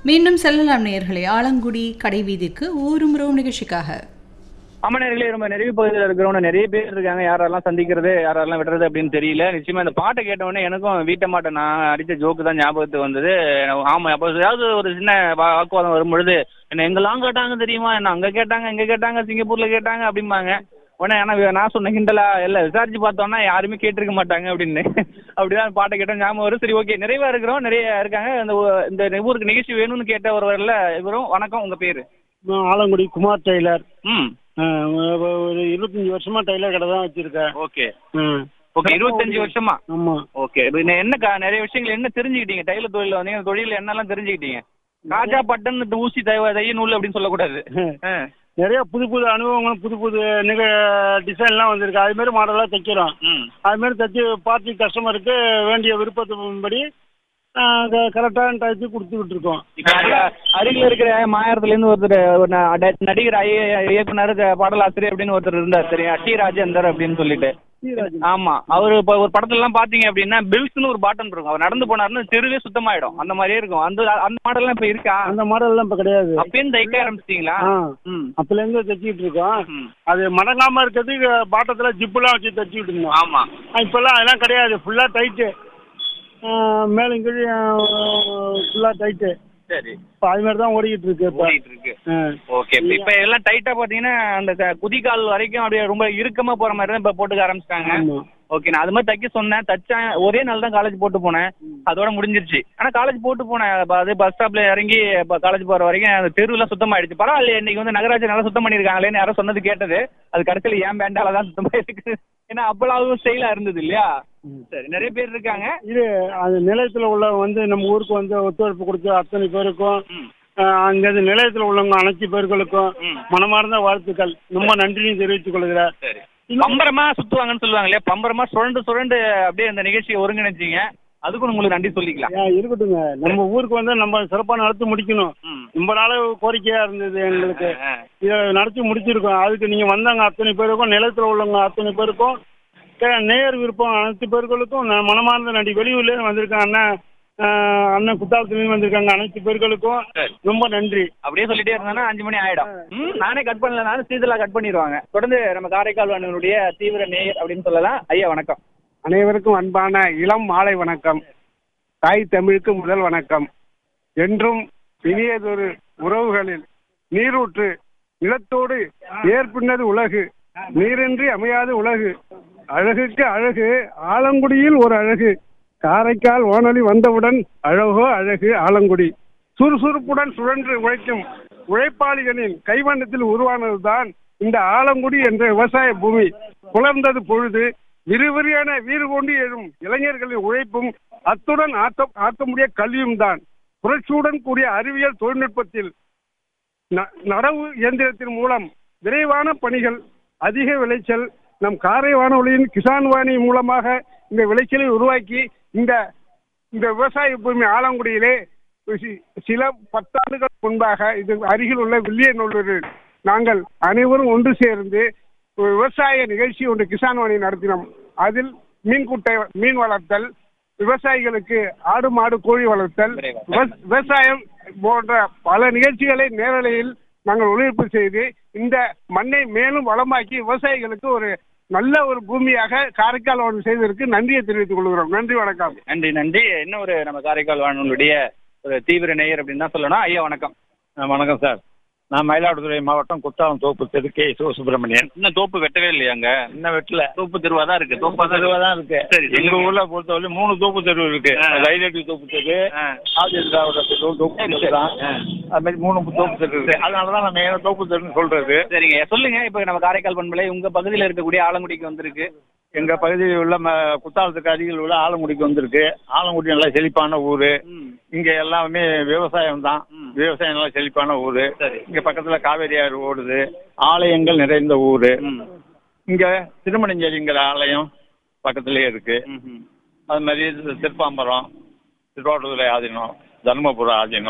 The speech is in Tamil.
மீண்டும் செல்லலாம் நேயர்களே ஆலங்குடி கடைவீதிக்கு ஊரும் ரோம் நிகழ்ச்சிக்காக அம்மனர்களே ரொம்ப நிறைவு பகுதியில் இருக்கிறவங்க நிறைய பேர் இருக்காங்க யாரெல்லாம் சந்திக்கிறது யாரெல்லாம் விடுறது அப்படின்னு தெரியல நிச்சயமா இந்த பாட்டை கேட்ட உடனே எனக்கும் வீட்டை மாட்டை நான் அடித்த ஜோக்கு தான் ஞாபகத்துக்கு வந்தது ஆமா அப்போ ஏதாவது ஒரு சின்ன வா- வாக்குவாதம் வரும்பொழுது என்ன எங்கெல்லாம் கேட்டாங்க தெரியுமா என்ன அங்க கேட்டாங்க இங்க கேட்டாங்க சிங்கப்பூர்ல கேட்டாங்க அப்படிம்பாங்க உடனே ஆனா நான் சொன்ன கிண்டலா இல்ல விசாரிச்சு பார்த்தோம்னா யாருமே கேட்டிருக்க மாட்டாங்க அப்படின்னு அப்படிதான் பாட்டை கேட்டோம் ஞாபகம் வரும் சரி ஓகே நிறைவா இருக்கிறோம் நிறைய இருக்காங்க இந்த ஊ- இந்த ஊருக்கு நிகழ்ச்சி வேணும்னு கேட்ட ஒருவர்ல இவரும் வணக்கம் உங்க பேரு நான் ஆலங்குடி குமார் டெய்லர் ம் ஆ, ஒரு ஒரு இருபத்தஞ்சி வருஷமா டெய்லர் கடை தான் வச்சிருக்கேன் ஓகே ம். ஓகே இருபத்தஞ்சு வருஷமா ஆமா ஓகே இப்போ இன்னும் என்ன கா- நிறைய விஷயங்கள் என்ன தெரிஞ்சுக்கிட்டீங்க டைலர் தொழில வந்தீங்க அந்த தொழில என்னெல்லாம் தெரிஞ்சுக்கிட்டீங்க காஜா பட்டன் இந்த ஊசி தைவ தைய நூல் அப்படின்னு சொல்லக்கூடாது ஆ. நிறைய புது புது அனுபவங்கள் புது புது நிக டிசைன்லாம் வந்திருக்கு அது மாதிரி மாடலாக தைக்கிறோம் ம் அது மாதிரி தைச்சு பார்ட்டி கஸ்டமருக்கு வேண்டிய விருப்பத்தின்படி கரெக்டான டயத்துக்கு கொடுத்துக்கிட்டு இருக்கோம் இப்ப அருக- அருகில இருக்கிற மாயரத்துல இருந்து ஒருத்தர் ஒரு ந- அட- நடிகர் ஐய- இயக்குனர் க- பாடலாசிரியர் அப்படின்னு ஒருத்தர் இருந்தார் தெரியும் டி ராஜேந்தர் அப்படின்னு சொல்லிட்டு ஆமா அவரு இப்ப ஒரு படத்துல எல்லாம் பாத்தீங்க அப்படின்னா பில்ஸ்னு ஒரு பாட்டன் இருக்கும் அவர் நடந்து போனாருன்னா தெருவே சுத்தமாயிடும் அந்த மாதிரியே இருக்கும் அந்த அந்த மாடல்லாம் இப்ப இருக்கா அந்த மாடல்லாம் இப்போ கிடையாது அப்பயும் தைக்க ஆரம்பிச்சிட்டீங்களா ஆ ம் அப்போலேருந்து தைச்சிக்கிட்டு இருக்கோம் ம். அது மடங்காமல் இருக்கிறதுக்கு பாட்டத்தில் ஜிப்புலாம் வச்சு தைச்சிக்கிட்டு இருந்தோம் ஆமா ஆ, இப்பெல்லாம் அதெல்லாம் கிடையாது ஃபுல்லாக டைட்டு மேலும் கீழே ஃபுல்லாக டைட்டு சரி இப்போ அது மாதிரி தான் ஓடிக்கிட்டு இருக்கு இப்போ ஓடிட்டு இருக்கு ஆ. ஓகே இப்ப இப்ப எல்லாம் டைட்டா பாத்தீங்கன்னா அந்த க- குதிகால் வரைக்கும் அப்படியே ரொம்ப இறுக்கமா போற மாதிரி தான் இப்ப போட்டுக்க ஆரம்பிச்சிட்டாங்க ஆமா. ஓகே நான் அது மாதிரி தைக்க சொன்னேன் தச்சேன் ஒரே நாள் தான் காலேஜ் போட்டு போனேன் அதோட முடிஞ்சிருச்சு ஆனா காலேஜ் போட்டு போனேன் அப்ப அது பஸ் ஸ்டாப்ல இறங்கி காலேஜ் போற வரைக்கும் அந்த தெருவுலாம் சுத்தமாயிடுச்சு பரவாயில்லையே இன்னைக்கு வந்து நகராட்சி நல்லா சுத்தம் பண்ணிருக்காங்களேன்னு யாரோ சொன்னது கேட்டது அது கடைசியில ஏன் பேண்டால தான் சுத்தமா இருக்கு ஏன்னா அப்பெல்லாம் ஸ்டைலா இருந்தது இல்லையா சரி நிறைய பேர் இருக்காங்க இது அது நிலையத்தில் உள்ள வந்து நம்ம ஊருக்கு வந்து ஒத்துழைப்பு கொடுத்த அத்தனை பேருக்கும் ம். ஆஹ் அங்கேருந்து நிலையத்தில் உள்ளவங்க அனைத்து பேர்களுக்கும் ம். மனமார்ந்த வாழ்த்துக்கள் ரொம்ப நன்றியும் தெரிவித்துக் கொள்கிறேன் சரி பம்பரமா சுத்துவாங்கன்னு சொல்லுவாங்க இல்லையா பம்பரமா சுரண்டு சுரண்டு அப்படியே அந்த நிகழ்ச்சியை ஒருங்கிணைச்சீங்க அதுக்கும் உங்களுக்கு நன்றி சொல்லிக்கலாம் ஏன் இருக்கட்டுங்க நம்ம ஊருக்கு வந்து நம்ம சிறப்பாக நடத்தி முடிக்கணும் ம். ரொம்ப நாள் கோரிக்கையாக இருந்தது எங்களுக்கு ஆ. இதை நடத்தி முடிச்சிருக்கோம் அதுக்கு நீங்கள் வந்தாங்க அத்தனை பேருக்கும் நிலத்தில் உள்ளவங்க அத்தனை பேருக்கும் கே- நேயர் விருப்பம் அனைத்து பேர்களுக்கும் நான் மனமார்ந்த நன்றி வெளியூர்லேருந்து வந்திருக்கேன் அண்ணன் ஆஹ் அண்ணன் குத்தாலத்துலேருந்து வந்திருக்காங்க அனைத்து பேர்களுக்கும் சரி. ரொம்ப நன்றி அப்படியே சொல்லிட்டே இருந்தானா அஞ்சு மணி ஆயிடும் ம், நானே கட் பண்ணல நானும் சீதலா கட் பண்ணிடுவாங்க தொடர்ந்து நம்ம காரைக்கால் வானொலியுடைய தீவிர நேயர் அப்படின்னு சொல்லலாம் ஐயா வணக்கம் அனைவருக்கும் அன்பான இளம் மாலை வணக்கம் தாய் தமிழுக்கு முதல் வணக்கம் என்றும் இனியதொரு உறவுகளில் நீரூற்று நிலத்தோடு ஏற்பின்னது உலகு நீரின்றி அமையாது உலகு அழகுக்கு அழகு ஆலங்குடியில் ஒரு அழகு காரைக்கால் வானொலி வந்தவுடன் அழகோ அழகு ஆலங்குடி சுறுசுறுப்புடன் சுழன்று உழைக்கும் உழைப்பாளிகளின் கைவண்ணத்தில் உருவானதுதான் இந்த ஆலங்குடி என்ற விவசாய பூமி புலர்ந்தது பொழுது விறுவிறியான வீறு கொண்டு எழும் இளைஞர்களின் உழைப்பும் அத்துடன் ஆத்த ஆக்க முடிய கல்வியும் தான் புரட்சியுடன் கூடிய அறிவியல் தொழில்நுட்பத்தில் ந- நடவு இயந்திரத்தின் மூலம் விரைவான பணிகள் அதிக விளைச்சல் நம் காரை வானொலியின் கிசான் வாணி மூலமாக இந்த விளைச்சலை உருவாக்கி இந்த இந்த விவசாய பூமி ஆலங்குடியிலே சி- சில பத்தாண்டுகள் முன்பாக இது அருகில் உள்ள வில்லியநல்லூரில் நாங்கள் அனைவரும் ஒன்று சேர்ந்து ஒரு விவசாய நிகழ்ச்சி ஒன்று கிசான் வாணி நடத்தினோம் அதில் மீன் குட்டை மீன் வளர்த்தல் விவசாயிகளுக்கு ஆடு மாடு கோழி வளர்த்தல் விவ- விவசாயம் போன்ற பல நிகழ்ச்சிகளை நேரலையில் நாங்கள் ஒளிபரப்பு செய்து இந்த மண்ணை மேலும் வளமாக்கி விவசாயிகளுக்கு ஒரு நல்ல ஒரு பூமியாக காரைக்கால் வானொலி செய்ததற்கு நன்றியை தெரிவித்துக் கொள்கிறோம் நன்றி வணக்கம் நன்றி நன்றி இன்னும் ஒரு நம்ம காரைக்கால் வானொலியுடைய ஒரு தீவிர நேயர் அப்படின்னு தான் சொல்லணும் ஐயா வணக்கம் ஆ, வணக்கம் சார் நான் மயிலாடுதுறை மாவட்டம் குத்தாலம் தோப்பு தெரு கே சிவசுப்பிரமணியன் இன்னும் தோப்பு வெட்டவே இல்லையாங்க இன்னும் வெட்டல தோப்பு தெருவா தான் இருக்கு தோப்பா தான் தெருவா தான் இருக்கு சரி, எங்க சொல்லுங்க. ஊர்ல பொறுத்தவரை மூணு தோப்பு தெரு இருக்கு ஆ. லைலட்டி தோப்பு தெரு ஆ. ஆதித்ராவோட தெரு தோப்பு சரி, தெரு சரி. தான் ஆ. அது மாதிரி மூணு தோப்பு தெரு இருக்கு அதனாலதான் நம்ம ஏன் தோப்பு தெருன்னு சொல்றது சரிங்க சொல்லுங்க இப்ப நம்ம காரைக்கால் பண்பலை உங்க பகுதியில் இருக்கக்கூடிய ஆலங்குடிக்கு வந்திருக்கு எங்க பகுதியில் உள்ள ம- குத்தாலத்துக்கு அருகில் உள்ள ஆலங்குடிக்கு வந்திருக்கு ஆலங்குடி நல்லா செழிப்பான ஊரு ம். இங்க எல்லாமே விவசாயம் தான் ம். விவசாயம் நல்லா செழிப்பான ஊரு சரி. இங்க பக்கத்துல காவேரி ஆறு ஓடுது ஆலயங்கள் நிறைந்த ஊரு ம். இங்க திருமணஞ்சேரிங்கிற ஆலயம் பக்கத்திலே இருக்கு ம், ம். அது மாதிரி இது திருப்பாம்பரம் திருவாரூரை ஆதீனம் தர்மபுரம் ஆதீனம்